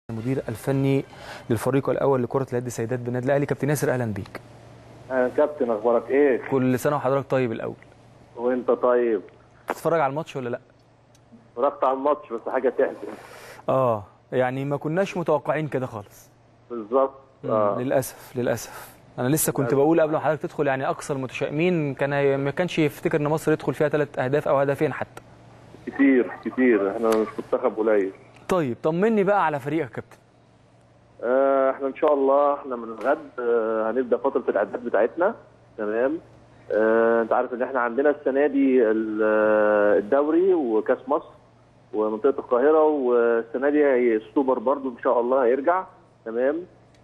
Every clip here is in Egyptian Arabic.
المدير الفني للفريق الاول لكره اليد سيدات بالنادي الاهلي كابتن ياسر اهلا بيك آه كابتن اخبارك ايه كل سنه وحضرتك طيب الاول وانت طيب تتفرج على الماتش ولا لا اتفرجت على الماتش بس حاجه تحزن اه يعني ما كناش متوقعين كده خالص بالظبط آه. للاسف للاسف انا لسه كنت بقول قبل ما حضرتك تدخل يعني اقصى المتشائمين كان ما كانش يفتكر ان مصر يدخل فيها ثلاث اهداف او هدفين حتى كتير كتير احنا مش منتخب قليل طيب طمني بقى على فريقك يا كابتن آه احنا ان شاء الله احنا من الغد آه هنبدا فتره الاعداد بتاعتنا تمام آه انت عارف ان احنا عندنا السنه دي الدوري وكاس مصر ومنطقه القاهره والسنه دي السوبر برضو ان شاء الله هيرجع تمام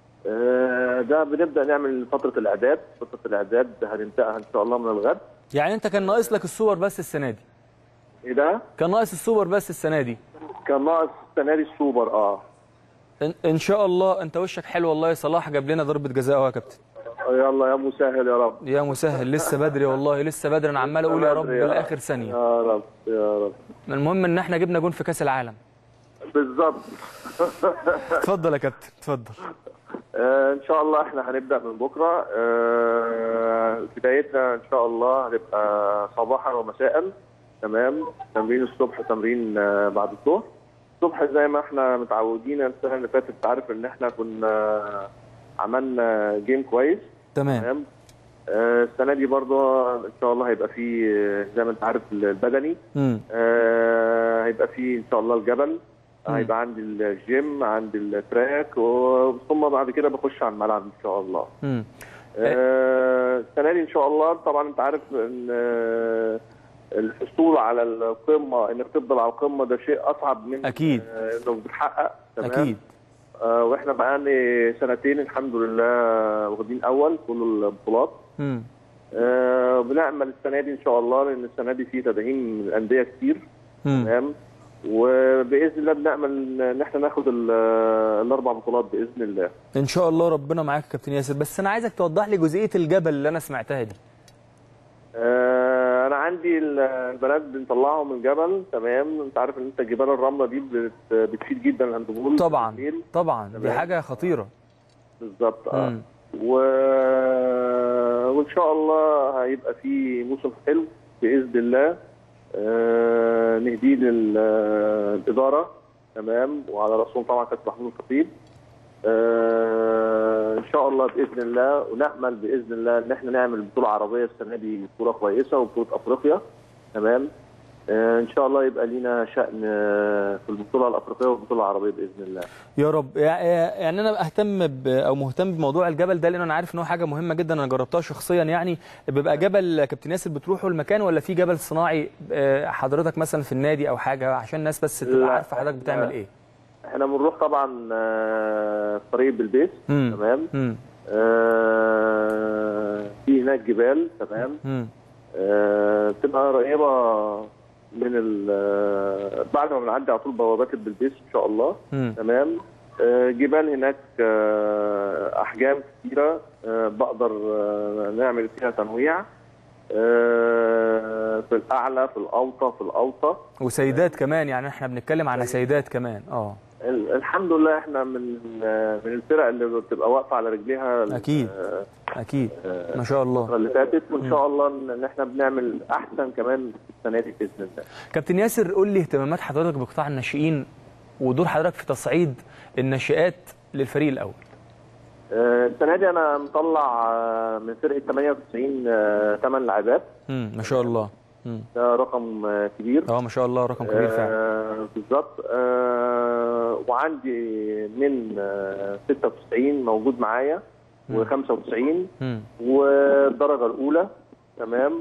آه ده بنبدا نعمل فتره الاعداد فتره الاعداد هنبداها ان شاء الله من الغد يعني انت كان ناقص لك السوبر بس السنه دي ايه ده كان ناقص السوبر بس السنه دي كان ناقص السنه دي السوبر اه ان, إن شاء الله انت وشك حلو والله صلاح جاب لنا ضربه جزاء اهو يا كابتن يلا يا مسهل يا رب يا مسهل لسه بدري والله لسه بدري انا عمال اقول يا رب لاخر ثانيه يا رب يا رب المهم ان احنا جبنا جون في كاس العالم بالظبط اتفضل يا كابتن اتفضل آه ان شاء الله احنا هنبدا من بكره آه بدايتنا ان شاء الله هتبقى صباحا ومساء تمام تمرين الصبح تمرين آه بعد الظهر الصبح زي ما احنا متعودين السنه اللي فاتت عارف ان احنا كنا عملنا جيم كويس تمام, تمام آه السنه دي برضه ان شاء الله هيبقى في زي ما انت عارف البدني آه هيبقى في ان شاء الله الجبل مم. هيبقى عندي الجيم عندي التراك ثم بعد كده بخش على الملعب ان شاء الله امم آه، السنه دي ان شاء الله طبعا انت عارف ان آه، الحصول على القمه انك تفضل على القمه ده شيء اصعب من أكيد. آه، انه بتحقق تمام اكيد آه، واحنا بقالنا سنتين الحمد لله واخدين اول كل البطولات امم آه، بنعمل السنه دي ان شاء الله لان السنه دي في تدعيم من الانديه كتير امم تمام وباذن الله بنامل ان احنا ناخد ال- الاربع بطولات باذن الله ان شاء الله ربنا معاك يا كابتن ياسر بس انا عايزك توضح لي جزئيه الجبل اللي انا سمعتها دي آه، انا عندي ال- البنات بنطلعهم من الجبل تمام انت عارف ان انت جبال الرمله دي بت- بتفيد جدا الهاندبول طبعا بالليل. طبعا دي تمام. حاجه خطيره بالظبط اه مم. و... وان شاء الله هيبقى في موسم حلو باذن الله آه نهديه للاداره تمام وعلى راسهم طبعا كابتن محمود الخطيب آه ان شاء الله باذن الله ونامل باذن الله ان احنا نعمل بطوله عربيه السنه دي بطوله كويسه وبطوله افريقيا تمام آه ان شاء الله يبقى لينا شان آه، في البطوله الافريقيه والبطوله العربيه باذن الله يا رب يع- يعني انا اهتم ب او مهتم بموضوع الجبل ده لان انا عارف ان هو حاجه مهمه جدا انا جربتها شخصيا يعني بيبقى جبل كابتن ياسر بتروحوا المكان ولا في جبل صناعي آه، حضرتك مثلا في النادي او حاجه عشان الناس بس تبقى لا، عارفه حضرتك بتعمل لا. ايه احنا بنروح طبعا آه، طريق بالبيت مم. تمام امم آه، في هناك جبال تمام امم آه، بتبقى قريبه من ال- آه، بعد ما بنعدي على طول بوابات البلبيس ان شاء الله امم تمام آه، جبال هناك آه، احجام كثيره آه، بقدر آه، نعمل فيها تنويع آه، في الاعلى في الاوطى في الاوطى وسيدات كمان يعني احنا بنتكلم على سيدات كمان اه ال- الحمد لله احنا من من الفرق اللي بتبقى واقفه على رجليها ال- أكيد. آه، اكيد ما شاء الله الفتره اللي فاتت وان شاء الله ان إن احنا بنعمل احسن كمان السنه دي باذن الله. كابتن ياسر قول لي اهتمامات حضرتك بقطاع الناشئين ودور حضرتك في تصعيد الناشئات للفريق الاول آه، السنه دي انا مطلع آه، من فرقه 98 8 لاعبات امم ما شاء الله امم ده رقم آه، كبير اه ما شاء الله رقم كبير فعلا آه، بالظبط آه، وعندي من آه، 96 موجود معايا و95 امم والدرجه الاولى تمام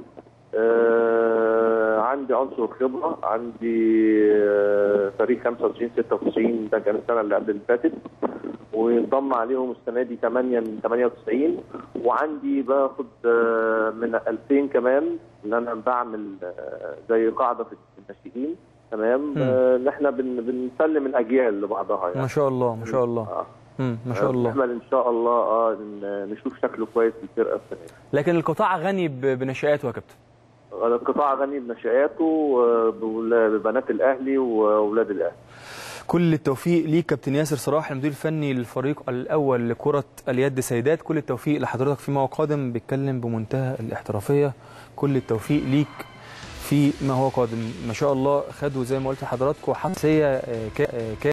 آه عندي عنصر خبره عندي آه فريق 95 96 ده كان السنه اللي قبل اللي فاتت وانضم عليهم السنه دي 8 من 98 وعندي باخد آه من 2000 كمان اللي انا بعمل آه زي قاعده في الناشئين تمام آه، ان احنا بن بنسلم الاجيال لبعضها يعني ما شاء الله ما شاء الله آه. امم ما شاء الله نحمل ان شاء الله اه إن نشوف شكله كويس للفرقه السنه دي لكن القطاع غني ب- بنشآته يا كابتن القطاع غني بنشآته آه، بول- ببنات الاهلي واولاد الاهلي كل التوفيق ليك كابتن ياسر صلاح المدير الفني للفريق الاول لكره اليد سيدات كل التوفيق لحضرتك فيما هو قادم بيتكلم بمنتهى الاحترافيه كل التوفيق ليك في ما هو قادم ما شاء الله خدوا زي ما قلت لحضراتكم حصيه